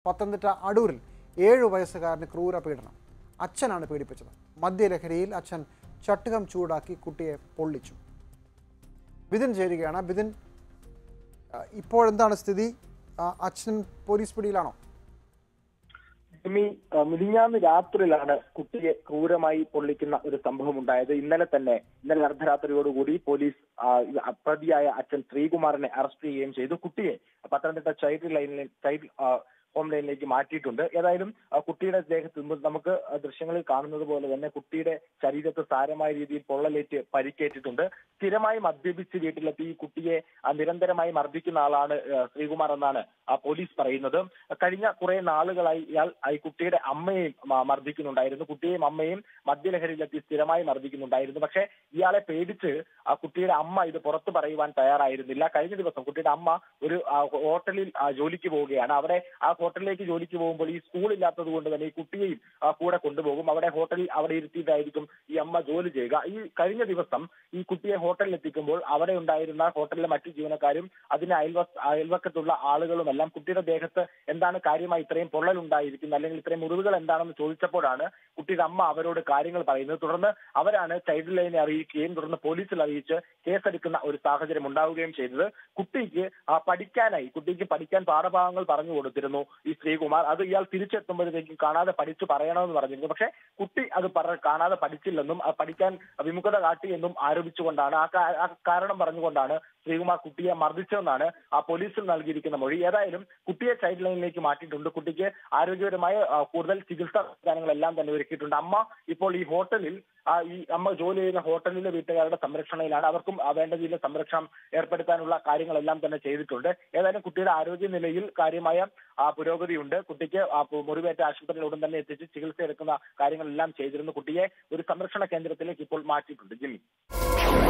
പത്തനംതിട്ട അടൂരിൽ ഏഴു വയസ്സുകാരന് ക്രൂര പീഡനം അച്ഛനാണ് പീഡിപ്പിച്ചത് മദ്യലഹരിയിൽ അച്ഛൻ ചട്ടുകം ചൂടാക്കി കുട്ടിയെ പൊള്ളിച്ചു ബിതിൻ ചേരുകയാണ് ബിതിൻ ആ, ഇപ്പോഴെന്താണ് സ്ഥിതി ആ, അച്ഛൻ പോലീസ് പിടിയിലാണോ ജിമ്മി ആ, മിനിഞ്ഞാന്ന് രാത്രിയിലാണ് കുട്ടിയെ ക്രൂരമായി പൊള്ളിക്കുന്ന ഒരു സംഭവം ഉണ്ടായത് ഇന്നലെ തന്നെ ഇന്നലെ അർദ്ധരാത്രിയോടുകൂടി പോലീസ് ആ, ഇത് പ്രതിയായ അച്ഛൻ ശ്രീകുമാറിനെ അറസ്റ്റ് ചെയ്യുകയും ചെയ്തു കുട്ടിയെ പത്തനംതിട്ട ചൈൽഡ് ലൈനിൽ ചൈൽഡ് ആ, ഹോം ലൈനിലേക്ക് മാറ്റിയിട്ടുണ്ട് ഏതായാലും ആ, കുട്ടിയുടെ ദേഹത്ത് നിന്ന് നമുക്ക് ആ ദൃശ്യങ്ങളിൽ കാണുന്നത് പോലെ തന്നെ കുട്ടിയുടെ ശരീരത്ത് സാരമായ രീതിയിൽ പൊള്ളലേറ്റ് പരിക്കേറ്റിട്ടുണ്ട് സ്ഥിരമായി മദ്യപിച്ച് വീട്ടിലെത്തി ഈ കുട്ടിയെ ആ, നിരന്തരമായി മർദ്ദിക്കുന്ന ആളാണ് ആ, ശ്രീകുമാർ എന്നാണ് ആ പോലീസ് പറയുന്നത് കഴിഞ്ഞ കുറെ നാളുകളായി ഇയാൾ ആ ഈ കുട്ടിയുടെ അമ്മയെയും മ- മർദ്ദിക്കുന്നുണ്ടായിരുന്നു കുട്ടിയെയും അമ്മയും മദ്യലഹരിയിലെത്തി സ്ഥിരമായി മർദ്ദിക്കുന്നുണ്ടായിരുന്നു പക്ഷേ ഇയാളെ പേടിച്ച് ആ കുട്ടിയുടെ അമ്മ ഇത് പുറത്തു പറയുവാൻ തയ്യാറായിരുന്നില്ല കഴിഞ്ഞ ദിവസം കുട്ടിയുടെ അമ്മ ഒരു ആ, ഹോട്ടലിൽ ആ, ജോലിക്ക് പോവുകയാണ് അവിടെ ആ ഹോട്ടലിലേക്ക് ജോലിക്ക് പോകുമ്പോൾ ഈ സ്കൂൾ ഇല്ലാത്തത് കൊണ്ട് തന്നെ ഈ കുട്ടിയെയും ആ, കൂടെ കൊണ്ടുപോകും അവിടെ ഹോട്ടലിൽ അവിടെ ഇരുത്തിയിട്ടായിരിക്കും ഈ അമ്മ ജോലി ചെയ്യുക ഈ കഴിഞ്ഞ ദിവസം ഈ കുട്ടിയെ ഹോട്ടലിൽ എത്തിക്കുമ്പോൾ അവിടെ ഉണ്ടായിരുന്ന ഹോട്ടലിലെ മറ്റു ജീവനക്കാരും അതിന് അയൽവ അയൽവക്കത്തുള്ള ആളുകളും എല്ലാം കുട്ടിയുടെ ദേഹത്ത് എന്താണ് കാര്യമായി ഇത്രയും പൊള്ളൽ ഉണ്ടായിരിക്കുന്നത് അല്ലെങ്കിൽ ഇത്രയും മുറിവുകൾ എന്താണെന്ന് ചോദിച്ചപ്പോഴാണ് കുട്ടിയുടെ അമ്മ അവരോട് കാര്യങ്ങൾ പറയുന്നത് തുടർന്ന് അവരാണ് ചൈൽഡ് ലൈനെ അറിയിക്കുകയും തുടർന്ന് പോലീസിൽ അറിയിച്ച് കേസെടുക്കുന്ന ഒരു സാഹചര്യം ഉണ്ടാവുകയും ചെയ്തത് കുട്ടിക്ക് ആ പഠിക്കാനായി കുട്ടിക്ക് പഠിക്കാൻ പാഠഭാഗങ്ങൾ പറഞ്ഞു കൊടുത്തിരുന്നു ഈ ശ്രീകുമാർ അത് ഇയാൾ തിരിച്ചെത്തുമ്പോഴത്തേക്കും കാണാതെ പഠിച്ചു പറയണമെന്ന് പറഞ്ഞിരുന്നു പക്ഷേ കുട്ടി അത് പറ കാണാതെ പഠിച്ചില്ലെന്നും അത് പഠിക്കാൻ വിമുഖത കാട്ടിയെന്നും ആരോപിച്ചുകൊണ്ടാണ് ആ കാ- ആ കാരണം പറഞ്ഞുകൊണ്ടാണ് ശ്രീകുമാർ കുട്ടിയെ മർദ്ദിച്ചതെന്നാണ് ആ പോലീസിൽ നൽകിയിരിക്കുന്ന മൊഴി ഏതായാലും കുട്ടിയെ ചൈൽഡ് ലൈനിലേക്ക് മാറ്റിയിട്ടുണ്ട് കുട്ടിക്ക് ആരോഗ്യപരമായ ആ, കൂടുതൽ ചികിത്സാ സംവിധാനങ്ങളെല്ലാം തന്നെ ഒരുക്കിയിട്ടുണ്ട് അമ്മ ഇപ്പോൾ ഈ ഹോട്ടലിൽ ആ ഈ അമ്മ ജോലി ചെയ്യുന്ന ഹോട്ടലിലെ വീട്ടുകാരുടെ സംരക്ഷണയിലാണ് അവർക്കും ആ വേണ്ട രീതിയിൽ സംരക്ഷണം ഏർപ്പെടുത്താനുള്ള കാര്യങ്ങളെല്ലാം തന്നെ ചെയ്തിട്ടുണ്ട് ഏതായാലും കുട്ടിയുടെ ആരോഗ്യ നിലയിൽ കാര്യമായ ആ, പുരോഗതിയുണ്ട് കുട്ടിക്ക് ആ, പു- മുറിവേറ്റ ആശുപത്രിയിൽ ഉടൻ തന്നെ എത്തിച്ച് ചികിത്സ എടുക്കുന്ന കാര്യങ്ങളെല്ലാം ചെയ്തിരുന്നു കുട്ടിയെ ഒരു സംരക്ഷണ കേന്ദ്രത്തിലേക്ക് ഇപ്പോൾ മാറ്റിയിട്ടുണ്ട് ജിമ്മി